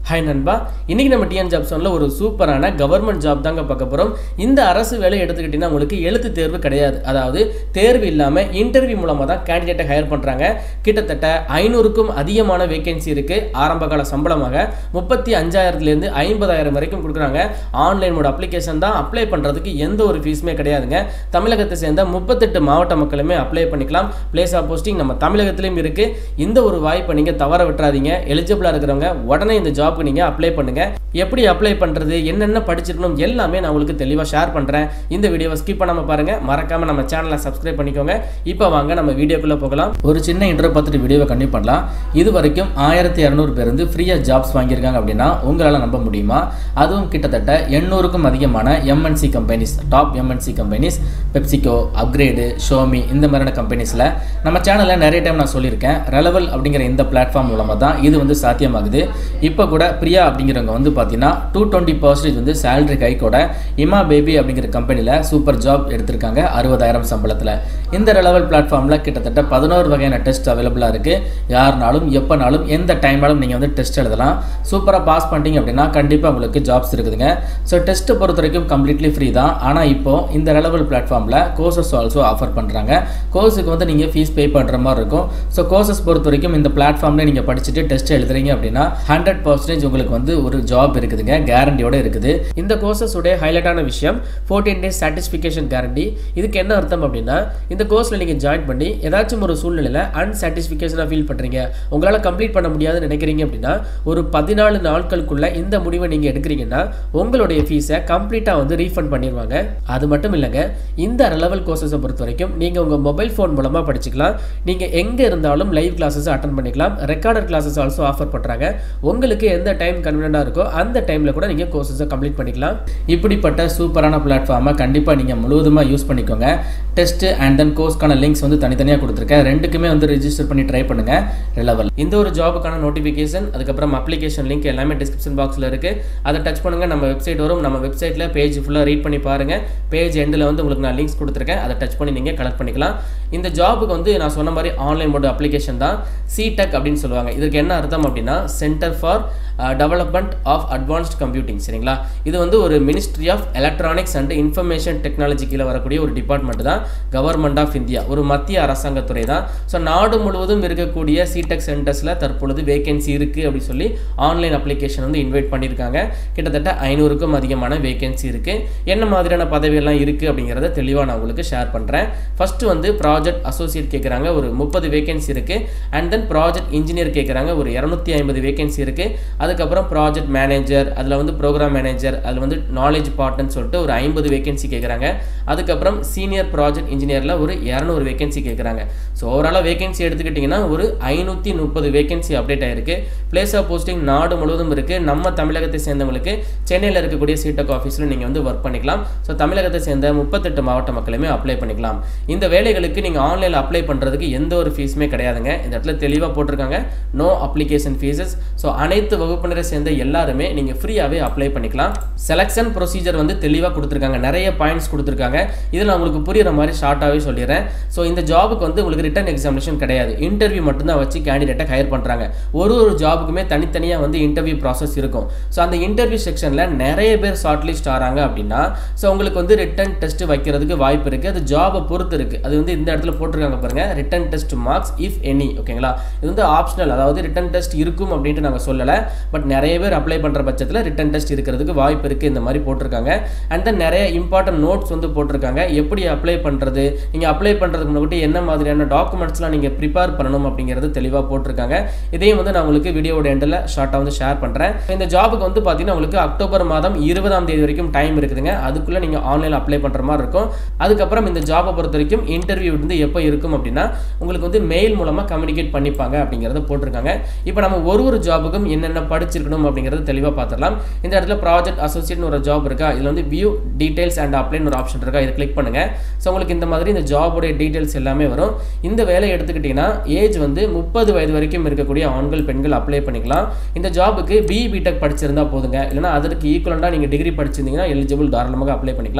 hi நண்பா இன்னைக்கு நம்ம டிஎன் ஜாப் சொன்ன ஒரு சூப்பரான கவர்மெண்ட் ஜாப் தாங்க பார்க்க போகிறோம் இந்த அரசு வேலை எடுத்துக்கிட்டிங்கன்னா உங்களுக்கு எழுத்து தேர்வு கிடையாது அதாவது தேர்வு இல்லாமல் இன்டர்வியூ மூலமாக தான் கேண்டிடேட்டை ஹையர் பண்ணுறாங்க கிட்டத்தட்ட ஐநூறுக்கும் அதிகமான வேகன்சி இருக்குது ஆரம்பகால சம்பளமாக முப்பத்தி அஞ்சாயிரத்துலேருந்து ஐம்பதாயிரம் வரைக்கும் கொடுக்குறாங்க ஆன்லைன் மோட் அப்ளிகேஷன் தான் அப்ளை பண்ணுறதுக்கு எந்த ஒரு ஃபீஸுமே கிடையாதுங்க தமிழகத்தை சேர்ந்த முப்பத்தெட்டு மாவட்ட மக்களுமே அப்ளை பண்ணிக்கலாம் பிளேஸ் ஆஃப் போஸ்டிங் நம்ம தமிழகத்திலையும் இருக்குது இந்த ஒரு வாய்ப்பை நீங்கள் தவற விட்டுறாதீங்க எலிஜிபிளாக இருக்கிறவங்க உடனே இந்த ஜாப்க்கு நீங்கள் அப்ளை பண்ணுங்கள் எப்படி அப்ளை பண்ணுறது என்னென்ன படிச்சிருக்கணும் எல்லாமே நான் உங்களுக்கு தெளிவாக ஷேர் பண்ணுறேன் இந்த வீடியோவை ஸ்கிப் பண்ணாமல் பாருங்கள் மறக்காமல் நம்ம சேனலை சப்ஸ்கிரைப் பண்ணிக்கோங்க இப்போ வாங்க நம்ம வீடியோக்குள்ளே போகலாம் ஒரு சின்ன இன்ட்ரோ பார்த்துட்டு வீடியோவை கண்டிப்பாக பண்ணலாம் இது வரைக்கும் ஆயிரத்தி இரநூறு பேர் வந்து ஃப்ரீயாக ஜாப்ஸ் வாங்கியிருக்காங்க அப்படின்னா உங்களால் நம்ப முடியுமா அதுவும் கிட்டத்தட்ட எண்ணூறுக்கும் அதிகமான MNC companies top MNC companies PepsiCo upGrad Xiaomi இந்த மாதிரியான கம்பெனிஸில் நம்ம சேனலில் நிறைய டைம் நான் சொல்லியிருக்கேன் ரெலவல் அப்படிங்கிற இந்த பிளாட்ஃபார்ம் மூலமாக தான் இது வந்து சாத்தியமாகுது இப்போ கூட பிரியா அப்படிங்கிறவங்க வந்து பார்த்தீங்கன்னா டூ டுவெண்ட்டி பர்சன்டேஜ் வந்து சேலரி கைக்கோட இமா பேபி அப்படிங்கிற கம்பெனியில் சூப்பர் ஜாப் எடுத்திருக்காங்க அறுபதாயிரம் சம்பளத்தில் இந்த ரெலவல் பிளாட்ஃபார்மில் கிட்டத்தட்ட பதினோரு வகையான டெஸ்ட் அவைலபிளாக இருக்குது யாருனாலும் எப்போனாலும் எந்த டைம்னாலும் நீங்கள் வந்து டெஸ்ட் எழுதலாம் சூப்பராக பாஸ் பண்ணிட்டீங்க அப்படின்னா கண்டிப்பாக உங்களுக்கு ஜாப்ஸ் இருக்குதுங்க ஸோ டெஸ்ட்டை பொறுத்த வரைக்கும் கம்ப்ளீட்லி ஃப்ரீ தான் ஆனால் இப்போ இந்த ரெலவல் பிளாட்ஃபார்மில் கோர்சஸ் ஆல்சோ ஆஃபர் பண்ணுறாங்க கோர்ஸுக்கு வந்து நீங்கள் ஃபீஸ் பே பண்ணுற மாதிரி இருக்கும் ஸோ கோர்சஸ் பொறுத்த வரைக்கும் இந்த பிளாட்ஃபார்மில் நீங்கள் படிச்சுட்டு டெஸ்ட் எழுதுறீங்க அப்படின்னா ஹண்ட்ரட் பர்சன்டேஜ் உங்களுக்கு வந்து ஒரு ஜாப் இருக்குதுங்க கேரண்டியோட இருக்குது இந்த கோர்சஸ் உடைய ஹைலைட்டான விஷயம் ஃபோர்டீன் டேஸ் சாட்டிஸ்ஃபிகேஷன் கேரண்டி இதுக்கு என்ன அர்த்தம் அப்படின்னா இந்த கோர்ஸில் நீங்கள் ஜாயின் பண்ணி ஏதாச்சும் ஒரு சூழ்நிலையில் அன்சாட்டிஸ்ஃபிகேஷனாக ஃபீல் பண்ணுறீங்க உங்களால் கம்ப்ளீட் பண்ண முடியாதுன்னு நினைக்கிறீங்க அப்படின்னா ஒரு பதினாலு நாட்களுக்குள்ள இந்த முடிவை நீங்கள் எடுக்கிறீங்கன்னா உங்களுடைய ஃபீஸை கம்ப்ளீட்டாக வந்து ரீஃபண்ட் பண்ணிடுவாங்க அது மட்டும் இல்லைங்க இந்த லெவல் கோர்சஸை பொறுத்த வரைக்கும் நீங்கள் உங்கள் மொபைல் ஃபோன் மூலமாக படிச்சுக்கலாம் நீங்கள் எங்கே இருந்தாலும் லைவ் கிளாஸஸ் அட்டன் பண்ணிக்கலாம் ரெக்கார்டட் கிளாஸஸ் ஆல்சோ ஆஃபர் பண்ணுறாங்க உங்களுக்கு எந்த டைம் கன்வீனியண்டாக இருக்கோ அந்த டைமில் கூட நீங்கள் கோர்சஸை கம்ப்ளீட் பண்ணிக்கலாம் இப்படிப்பட்ட சூப்பரான பிளாட்ஃபார்மை கண்டிப்பாக நீங்கள் முழுவதுமாக யூஸ் பண்ணிக்கோங்க டெஸ்ட்டு அண்ட் தென் கோர்ஸ்க்கான லிங்க்ஸ் வந்து தனித்தனியாக கொடுத்துருக்கேன் ரெண்டுக்குமே வந்து ரிஜிஸ்டர் பண்ணி ட்ரை பண்ணுங்கள் ரெலவல் இந்த ஒரு ஜாபுக்கான நோட்டிஃபிகேஷன் அதுக்கப்புறம் அப்ளிகேஷன் லிங்க் எல்லாமே டிஸ்கிரிப்ஷன் பாக்ஸில் இருக்குது அதை டச் பண்ணுங்கள் நம்ம வெப்சைட் வரும் நம்ம வெப்சைட்டில் பேஜ் ஃபுல்லாக ரீட் பண்ணி பாருங்கள் பேஜ் எண்டில் வந்து உங்களுக்கு நான் லிங்க்ஸ் கொடுத்துருக்கேன் அதை டச் பண்ணி நீங்கள் கலெக்ட் பண்ணிக்கலாம் இந்த ஜாபுக்கு வந்து நான் சொன்ன மாதிரி ஆன்லைன் மோட் அப்ளிகேஷன் தான் சிடெக் அப்படின்னு சொல்லுவாங்க இதுக்கு என்ன அர்த்தம் அப்படின்னா centre for development of advanced computing சரிங்களா இது வந்து ஒரு ministry of electronics and information technology கீழே வரக்கூடிய ஒரு டிபார்ட்மெண்ட் தான் கவர்மெண்ட் ஆஃப் இந்தியா ஒரு மத்திய அரசாங்கத்துறை தான் ஸோ நாடு முழுவதும் இருக்கக்கூடிய சிடெக் சென்டர்ஸில் தற்பொழுது வேகன்சி இருக்குது அப்படின்னு சொல்லி ஆன்லைன் அப்ளிகேஷன் வந்து இன்வைட் பண்ணியிருக்காங்க கிட்டத்தட்ட ஐநூறுக்கும் அதிகமான வேகன்சி இருக்குது என்ன மாதிரியான பதவியெல்லாம் இருக்குது அப்படிங்கிறத தெளிவாக நான் உங்களுக்கு ஷேர் பண்ணுறேன் ஃபஸ்ட்டு வந்து ப்ராஜெக்ட் அசோசியேட் கேட்குறாங்க ஒரு முப்பது வேகன்சி இருக்குது அண்ட் தென் ப்ராஜெக்ட் இன்ஜினியர் கேட்குறாங்க ஒரு இரநூத்தி ஐம்பது வேகன்சி இருக்குது அதுக்கப்புறம் ப்ராஜெக்ட் மேனேஜர் அதில் வந்து ப்ரோக்ராம் மேனேஜர் அதில் வந்து நாலேஜ் பார்ட்னு சொல்லிட்டு ஒரு ஐம்பது வேகன்சி கேட்குறாங்க அதுக்கப்புறம் சீனியர் ப்ராஜெக்ட் இன்ஜினியரில் ஒரு இரநூறு வேகன்சி கேட்குறாங்க ஸோ ஓவராலாக வேகன்சி எடுத்துக்கிட்டிங்கன்னா ஒரு ஐநூற்றி முப்பது வேகன்சி அப்டேட் ஆயிருக்கு பிளேஸ் ஆஃப் போஸ்டிங் நாடு முழுவதும் இருக்குது நம்ம தமிழகத்தை சேர்ந்தவங்களுக்கு சென்னையில் இருக்கக்கூடிய சீட்டக் ஆஃபீஸில் நீங்கள் வந்து ஒர்க் பண்ணிக்கலாம் ஸோ தமிழகத்தை சேர்ந்த முப்பத்தெட்டு மாவட்ட மக்களுமே அப்ளை பண்ணிக்கலாம் இந்த வேலைகளுக்கு நீங்கள் ஆன்லைனில் அப்ளை பண்ணுறதுக்கு எந்த ஒரு ஃபீஸுமே கிடையாதுங்க இந்த இடத்துல தெளிவாக போட்டிருக்காங்க நோ அப்ளிகேஷன் ஃபீஸஸ் ஸோ அனைத்து வகுப்பினரை சேர்ந்த எல்லாருமே நீங்கள் ஃப்ரீயாகவே அப்ளை பண்ணிக்கலாம் செலெக்ஷன் ப்ரொசீஜர் வந்து தெளிவாக கொடுத்துருக்காங்க நிறைய பாயிண்ட்ஸ் கொடுத்துருக்காங்க இதில் நான் உங்களுக்கு புரியுற மாதிரி ஷார்ட்டாகவே சொல்லிடுறேன் ஸோ இந்த ஜாபுக்கு வந்து உங்களுக்கு ரிட்டன் எக்ஸாமினேஷன் கிடையாது இன்டர்வியூ மட்டும்தான் வச்சு கேண்டிடேட்டை ஹையர் பண்ணுறாங்க ஒரு ஒரு ஜாபுக்குமே தனித்தனியாக வந்து இன்டர்வியூ ப்ராசஸ் இருக்கும் ஸோ அந்த இன்டர்வியூ செக்ஷனில் நிறைய பேர் ஷார்ட் லிஸ்ட் ஆகிறாங்க அப்படின்னா ஸோ உங்களுக்கு வந்து ரிட்டன் டெஸ்ட் வைக்கிறதுக்கு வாய்ப்பு இருக்குது அது ஜாபை பொறுத்து இருக்குது அது வந்து இந்த இடத்துல போட்டிருக்காங்க பாருங்கள் written test marks if any ஓகேங்களா இது வந்து ஆப்ஷனல் அதாவது ரிட்டன் டெஸ்ட் இருக்கும் அப்படின்ட்டு நாங்கள் சொல்லலை பட் நிறைய பேர் அப்ளை பண்ணுற பட்சத்தில் ரிட்டன் டெஸ்ட் இருக்கிறதுக்கு வாய்ப்பு இருக்குது இந்த மாதிரி போட்டிருக்காங்க அண்ட் தென் நிறைய இம்பார்ட்டன்ட் நோட்ஸ் வந்து போட்டிருக்காங்க எப்படி அப்ளை பண்ணுறது நீங்கள் அப்ளை பண்ணுறதுக்கு முன்னாடி என்ன மாதிரியான டாக்குமெண்ட்ஸ்லாம் நீங்கள் ப்ரிப்பேர் பண்ணணும் அப்படிங்கிறது தெளிவாக போட்டிருக்காங்க இதையும் வந்து நான் உங்களுக்கு வீடியோட எண்டில் ஷார்ட்டாக வந்து ஷேர் பண்ணுறேன் இந்த ஜாபுக்கு வந்து பார்த்தீங்கன்னா உங்களுக்கு அக்டோபர் மாதம் இருபதாம் தேதி வரைக்கும் டைம் இருக்குதுங்க அதுக்குள்ளே நீங்கள் ஆன்லைனில் அப்ளை பண்ணுற மாதிரி இருக்கும் அதுக்கப்புறம் இந்த ஜாபை பொறுத்த வரைக்கும் இன்டர்வியூ வந்து எப்போ இருக்கும் அப்படின்னா உங்களுக்கு வந்து மெயில் மூலமாக கம்யூனிகேட் பண்ணிப்பாங்க அப்படிங்கிறத போட்டிருக்காங்க இப்போ நம்ம ஒரு ஒரு ஜாபுக்கும் என்னென்ன படிச்சிருக்கணும் அப்படிங்கிறது தெளிவாக பார்த்துடலாம் இந்த இடத்துல ப்ராஜெக்ட் அசோசியேட்னு ஒரு ஜாப் இருக்கா இதில் வந்து வியூ டீடைல்ஸ் அண்ட் அப்ளைன்னு ஒரு ஆப்ஷன் இருக்கா இதை கிளிக் பண்ணுங்கள் ஸோ உங்களுக்கு இந்த மாதிரி இந்த ஜாபுடைய டீடைல்ஸ் எல்லாமே வரும் இந்த வேலையை எடுத்துக்கிட்டிங்கன்னா ஏஜ் வந்து முப்பது வயது வரைக்கும் இருக்கக்கூடிய ஆண்கள் பெண்கள் அப்ளை பண்ணிக்கலாம் இந்த ஜாபுக்கு பி பிடெக் படிச்சிருந்தா போதுங்க இல்லைனா அதற்கு ஈக்குவலண்டாக நீங்கள் டிகிரி படிச்சிருந்தீங்கன்னா எலிஜிபிள் தாராளமாக அப்ளை பண்ணிக்கலாம்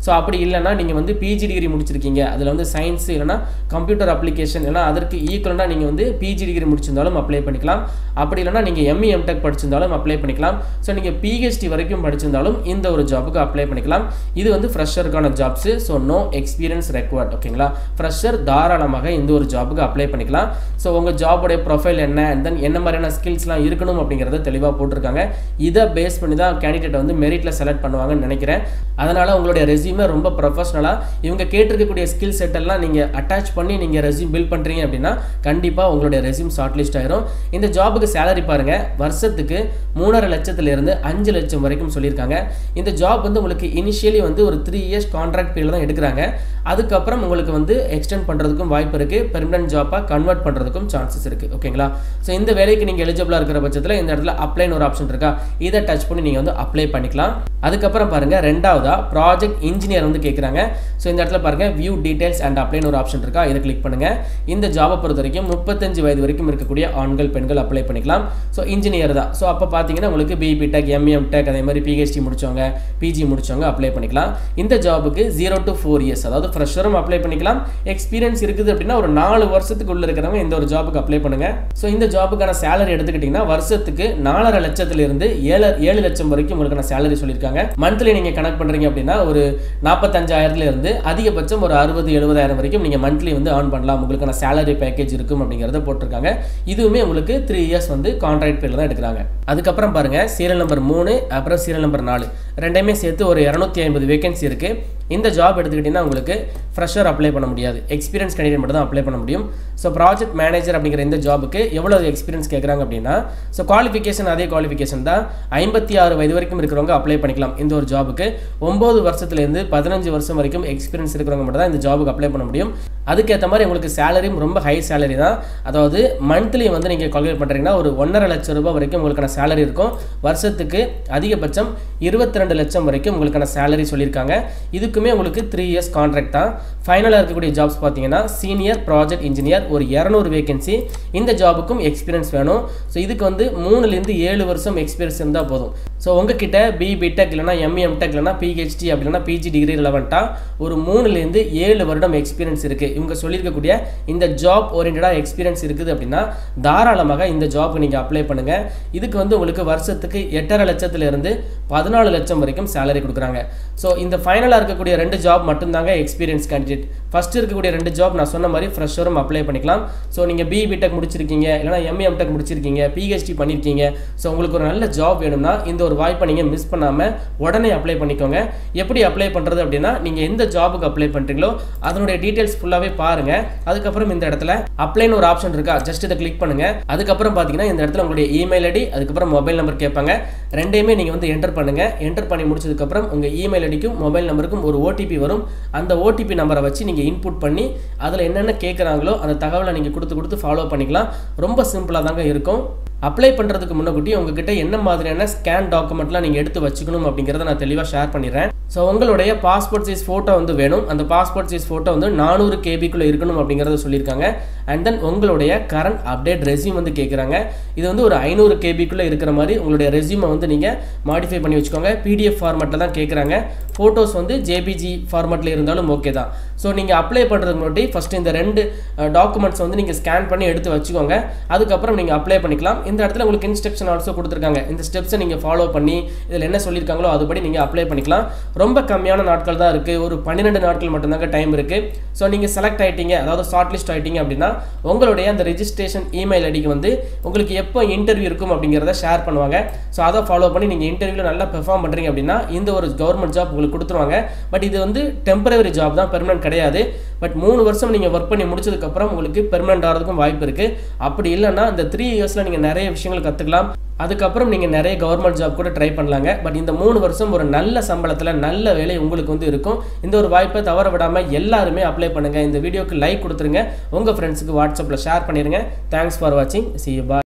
ஸோ அப்படி இல்லைன்னா நீங்கள் வந்து பிஜி டிகிரி முடிச்சிருக்கீங்க அதில் வந்து சயின்ஸ் இல்லைனா கம்ப்யூட்டர் அப்ளிகேஷன் இல்லைனா அதற்கு ஈக்குவலாக நீங்கள் வந்து பிஜி டிகிரி முடிச்சிருந்தாலும் அப்ளை பண்ணிக்கலாம் அப்படி இல்லைனா நீங்கள் எம்இ எம்டெக் படிச்சிருந்தாலும் அப்ளை பண்ணிக்கலாம் ஸோ நீங்கள் பிஹெச்டி வரைக்கும் படிச்சிருந்தாலும் இந்த ஒரு ஜாபுக்கு அப்ளை பண்ணிக்கலாம் இது வந்து ஃப்ரெஷருக்கான jobs so no experience required ஓகேங்களா ஃப்ரெஷர் தாராளமாக இந்த ஒரு ஜாபுக்கு அப்ளை பண்ணிக்கலாம் ஸோ உங்கள் ஜாபுடைய ப்ரொஃபைல் என்ன அண்ட் தென் என்ன மாதிரியான ஸ்கில்ஸ்லாம் இருக்கணும் அப்படிங்கிறத தெளிவாக போட்டிருக்காங்க இதை பேஸ் பண்ணி தான் கேண்டிடேட் வந்து மெரிட்டில் செலக்ட் பண்ணுவாங்கன்னு நினைக்கிறேன் அதனால் உங்களுடைய ரெஸ்யூமே ரொம்ப ப்ரொஃபஷனலாக இவங்க கேட்டிருக்கக்கூடிய ஸ்கில் செட் எல்லாம் நீங்கள் அட்டாச் பண்ணி நீங்கள் ரெஸ்யூம் பில்ட் பண்ணுறீங்க அப்படின்னா கண்டிப்பாக உங்களுடைய ரெஸ்யூம் ஷார்ட் லிஸ்ட் ஆயிரும் இந்த ஜாபுக்கு சேலரி பாருங்கள் வருஷத்துக்கு மூணரை லட்சத்துலேருந்து அஞ்சு லட்சம் வரைக்கும் சொல்லியிருக்காங்க இந்த ஜாப் வந்து உங்களுக்கு இனிஷியலி வந்து ஒரு த்ரீ இயர்ஸ் கான்ட்ராக்ட் பீரியட் தான் எடுக்கிறாங்க அதுக்கப்புறம் உங்களுக்கு வந்து எக்ஸ்டெண்ட் பண்ணுறதுக்கும் வாய்ப்பு இருக்குது பெர்மனன்ட் ஜாப்பாக கன்வெர்ட் பண்ணுறதுக்கும் சான்சஸ் இருக்குது ஓகேங்களா ஸோ இந்த வேலைக்கு நீங்கள் எலிஜிபிளாக இருக்கிற பட்சத்தில் இந்த இடத்துல அப்ளைன்னு ஒரு ஆப்ஷன் இருக்கா இதை டச் பண்ணி நீங்கள் வந்து அப்ளை பண்ணிக்கலாம் அதுக்கப்புறம் பாருங்கள் ரெண்டாவதா ப்ராஜெக்ட் இன்ஜினியர் வந்து கேட்குறாங்க ஸோ இந்த இடத்துல பாருங்கள் வியூ டீடைல்ஸ் அண்ட் அப்ளைன்னு ஒரு ஆப்ஷன் இருக்கா இதை கிளிக் பண்ணுங்கள் இந்த ஜாபை பொறுத்த வரைக்கும் முப்பத்தஞ்சு வயது வரைக்கும் இருக்கக்கூடிய ஆண்கள் பெண்கள் அப்ளை பண்ணிக்கலாம் ஸோ இன்ஜினியர் தான் ஸோ அப்போ பார்த்தீங்கன்னா உங்களுக்கு பிபி டெக் எம்எம் டெக் அதே மாதிரி பிஹெச்டி முடிச்சவங்க பிஜி முடிச்சவங்க அப்ளை பண்ணிக்கலாம் இந்த ஜாபுக்கு ஜீரோ டு ஃபோர் இயர்ஸ் அதாவது ஃப்ரெஷரும் அப்ளை பண்ணிக்கலாம் எக்ஸ்பீரியன்ஸ் இருக்குது அப்படின்னா ஒரு நாலு வருஷத்துக்கு உள்ள இருக்கிறவங்க இந்த ஒரு ஜாபுக்கு அப்ளை பண்ணுங்க ஸோ இந்த ஜாபுக்கான சேலரி எடுத்துக்கிட்டிங்கன்னா வருஷத்துக்கு நாலரை லட்சத்திலிருந்து ஏழு ஏழு லட்சம் வரைக்கும் உங்களுக்கான சேலரி சொல்லியிருக்காங்க மந்த்லி நீங்கள் கனெக்ட் பண்ணுறீங்க அப்படின்னா ஒரு நாற்பத்தஞ்சாயிரத்துல இருந்து அதிகபட்சம் ஒரு அறுபது எழுபதாயிரம் வரைக்கும் நீங்கள் மந்த்லி வந்து ஆன் பண்ணலாம் உங்களுக்கான சேலரி பேக்கேஜ் இருக்கும் அப்படிங்கிறத போட்டிருக்காங்க இதுவுமே உங்களுக்கு த்ரீ இயர்ஸ் வந்து கான்ட்ராக்ட் பேரில் தான் எடுக்கிறாங்க அதுக்கப்புறம் பாருங்க சீரியல் நம்பர் மூணு அப்புறம் சீரியல் நம்பர் நாலு ரெண்டையுமே சேர்த்து ஒரு இரநூத்தி ஐம்பது வேகன்சி இருக்குது இந்த ஜாப் எடுத்துக்கிட்டிங்கன்னா உங்களுக்கு ஃப்ரெஷர் அப்ளை பண்ண முடியாது எக்ஸ்பீரியன்ஸ் கேண்டிடேட் மட்டும் தான் அப்ளை பண்ண முடியும் ஸோ ப்ராஜெக்ட் மேனேஜர் அப்படிங்கிற இந்த ஜாபுக்கு எவ்வளோ எக்ஸ்பீரியன்ஸ் கேட்குறாங்க அப்படின்னா ஸோ குவாலிஃபிகேஷன் அதே குவாலிஃபிகேஷன் தான் ஐம்பத்தி ஆறு வயது வரைக்கும் இருக்கிறவங்க அப்ளை பண்ணிக்கலாம் இந்த ஒரு ஜாபுக்கு ஒம்பது வருஷத்துலேருந்து பதினஞ்சு வருஷம் வரைக்கும் எக்ஸ்பீரியன்ஸ் இருக்கிறவங்க மட்டும் தான் இந்த ஜாபுக்கு அப்ளை பண்ண முடியும் அதுக்கேற்ற மாதிரி உங்களுக்கு சேலரியும் ரொம்ப ஹை சேலரி தான் அதாவது மந்த்லி வந்து நீங்கள் கால்குலேட் பண்ணுறீங்கன்னா ஒரு ஒன்றரை லட்சம் ரூபாய் வரைக்கும் உங்களுக்கான சேலரி இருக்கும் வருஷத்துக்கு அதிகபட்சம் இருபத்தி ரெண்டு லட்சம் வரைக்கும் உங்களுக்கான சேலரி சொல்லியிருக்காங்க இதுக்குமே உங்களுக்கு த்ரீ இயர்ஸ் கான்ட்ராக்ட் தான் ஃபைனலாக இருக்கக்கூடிய ஜாப்ஸ் பார்த்தீங்கன்னா சீனியர் ப்ராஜெக்ட் இன்ஜினியர் ஒரு இரநூறு வேகன்சி இந்த ஜாபுக்கும் எக்ஸ்பீரியன்ஸ் வேணும் ஸோ இதுக்கு வந்து மூணுலேருந்து ஏழு வருஷம் எக்ஸ்பீரியன்ஸ் இருந்தால் போதும் ஸோ உங்ககிட்ட பி பிடெக் இல்லைனா எம்இ எம்டெக் இல்லைனா பிஹெச்டி அப்படி இல்லைனா பிஜி டிகிரி ரிலவெண்ட்டாக ஒரு மூணுலேருந்து ஏழு வருடம் எக்ஸ்பீரியன்ஸ் இருக்குது இவங்க சொல்லியிருக்கக்கூடிய இந்த ஜாப் ஓரியன்டாக எக்ஸ்பீரியன்ஸ் இருக்குது அப்படின்னா தாராளமாக இந்த ஜாப்க்கு நீங்கள் அப்ளை பண்ணுங்கள் இதுக்கு வந்து உங்களுக்கு வருஷத்துக்கு எட்டரை லட்சத்துலேருந்து பதினாலு லட்சம் வரைக்கும் சேலரி கொடுக்குறாங்க ஸோ இந்த ஃபைனலாக இருக்கக்கூடிய ரெண்டு ஜாப் மட்டும்தாங்க எக்ஸ்பீரியன்ஸ் கேண்டிடேட் ஃபஸ்ட்டு இருக்கக்கூடிய ரெண்டு ஜாப் நான் சொன்ன மாதிரி ஃப்ரெஷரும் அப்ளை பண்ணிக்கலாம் ஸோ நீங்கள் பி பிடெக் முடிச்சிருக்கீங்க இல்லைனா எம்ஏ எம்டெக் முடிச்சிருக்கீங்க பிஹெச்டி பண்ணியிருக்கீங்க ஸோ உங்களுக்கு ஒரு நல்ல ஜாப் வேணும்னா இந்த ஒரு வாய்ப்பை நீங்கள் மிஸ் பண்ணாமல் உடனே அப்ளை பண்ணிக்கோங்க எப்படி அப்ளை பண்ணுறது அப்படின்னா நீங்கள் எந்த ஜாபுக்கு அப்ளை பண்ணுறீங்களோ அதனுடைய டீட்டெயில்ஸ் ஃபுல்லாகவே பாருங்கள் அதுக்கப்புறம் இந்த இடத்துல அப்ளைன்னு ஒரு ஆப்ஷன் இருக்கா ஜஸ்ட் இதை கிளிக் பண்ணுங்கள் அதுக்கப்புறம் பார்த்தீங்கன்னா இந்த இடத்துல உங்களுடைய இமெயில் ஐடி அதுக்கப்புறம் மொபைல் நம்பர் கேட்பாங்க ரெண்டையுமே நீங்கள் வந்து என்டர் பண்ணுங்கள் என்டர் பண்ணி முடிச்சதுக்கப்புறம் உங்கள் இமெயில் ஐடிக்கும் மொபைல் நம்பருக்கும் ஒரு ஓடிபி வரும் அந்த ஓடிபி நம்பரை வச்சு நீங்கள் இன்புட் பண்ணி அதில் என்னென்ன கேட்குறாங்களோ அந்த தகவலை நீங்கள் கொடுத்து கொடுத்து ஃபாலோ பண்ணிக்கலாம் ரொம்ப சிம்பிளாக தாங்க இருக்கும் அப்ளை பண்ணுறதுக்கு முன்னக்கூட்டி உங்ககிட்ட என்ன மாதிரியான ஸ்கேன் டாக்குமெண்ட்லாம் நீங்கள் எடுத்து வச்சுக்கணும் அப்படிங்கிறத நான் தெளிவாக ஷேர் பண்ணிடுறேன் ஸோ உங்களுடைய பாஸ்போர்ட் சைஸ் ஃபோட்டோ வந்து வேணும் அந்த பாஸ்போர்ட் சைஸ் ஃபோட்டோ வந்து நானூறு கேபிக்குள்ளே இருக்கணும் அப்படிங்கிறத சொல்லியிருக்காங்க அண்ட் தென் உங்களுடைய கரண்ட் அப்டேட் ரெஸ்யூம் வந்து கேட்குறாங்க இது வந்து ஒரு ஐநூறு கேபிக்குள்ளே இருக்கிற மாதிரி உங்களுடைய ரெஸ்யூமை வந்து நீங்கள் மாடிஃபை பண்ணி வச்சுக்கோங்க பிடிஎஃப் ஃபார்மேட்டில் தான் கேட்குறாங்க ஃபோட்டோஸ் வந்து ஜேபிஜி ஃபார்மேட்டில் இருந்தாலும் ஓகே தான் ஸோ நீங்கள் அப்ளை பண்ணுறதுக்கு முன்னாடி ஃபஸ்ட்டு இந்த ரெண்டு டாக்குமெண்ட்ஸ் வந்து நீங்கள் ஸ்கேன் பண்ணி எடுத்து வச்சுக்கோங்க அதுக்கப்புறம் நீங்கள் அப்ளை பண்ணிக்கலாம் இந்த இடத்துல உங்களுக்கு இன்ஸ்ட்ரக்ஷன் ஆல்சோ கொடுத்துருக்காங்க இந்த ஸ்டெப்ஸை நீங்கள் ஃபாலோ பண்ணி இதில் என்ன சொல்லியிருக்காங்களோ அதுபடி நீங்கள் அப்ளை பண்ணிக்கலாம் ரொம்ப கம்மியான நாட்கள் தான் இருக்குது ஒரு பன்னிரெண்டு நாட்கள் மட்டும்தாங்க டைம் இருக்குது ஸோ நீங்கள் செலக்ட் ஆகிட்டீங்க அதாவது ஷார்ட் லிஸ்ட் ஆகிட்டீங்க அப்படின்னா உங்களுடைய அந்த ரெஜிஸ்ட்ரேஷன் இமெயில் ஐடிக்கு வந்து உங்களுக்கு எப்போ இன்டர்வியூ இருக்கும் அப்படிங்கிறத ஷேர் பண்ணுவாங்க ஸோ அதை ஃபாலோ பண்ணி நீங்கள் இன்டர்வியூவில் நல்லா பெர்ஃபார்ம் பண்ணுறீங்க அப்படின்னா இந்த ஒரு கவர்மெண்ட் ஜாப் உங்களுக்கு கொடுத்துருவாங்க பட் இது வந்து டெம்பரவரி ஜாப் தான் பெர்மனன்ட் கிடையாது பட் மூணு வருஷம் நீங்கள் ஒர்க் பண்ணி முடிச்சதுக்கப்புறம் உங்களுக்கு பெர்மனன்ட் ஆகிறதுக்கும் வாய்ப்பு இருக்குது அப்படி இல்லைன்னா இந்த த்ரீ இயர்ஸில் நீங்கள் நிறைய விஷயங்கள் கற்றுக்கலாம் அதுக்கப்புறம் நீங்கள் நிறைய கவர்மெண்ட் ஜாப் கூட ட்ரை பண்ணலாங்க பட் இந்த மூணு வருஷம் ஒரு நல்ல சம்பளத்தில் நல்ல வேலை உங்களுக்கு வந்து இருக்கும் இந்த ஒரு வாய்ப்பை தவற விடாமல் எல்லாருமே அப்ளை பண்ணுங்கள் இந்த வீடியோக்கு லைக் கொடுத்துருங்க உங்கள் ஃப்ரெண்ட்ஸுக்கு வாட்ஸ்அப்பில் ஷேர் பண்ணிடுங்க தேங்க்ஸ் ஃபார் வாட்சிங் சி பாய்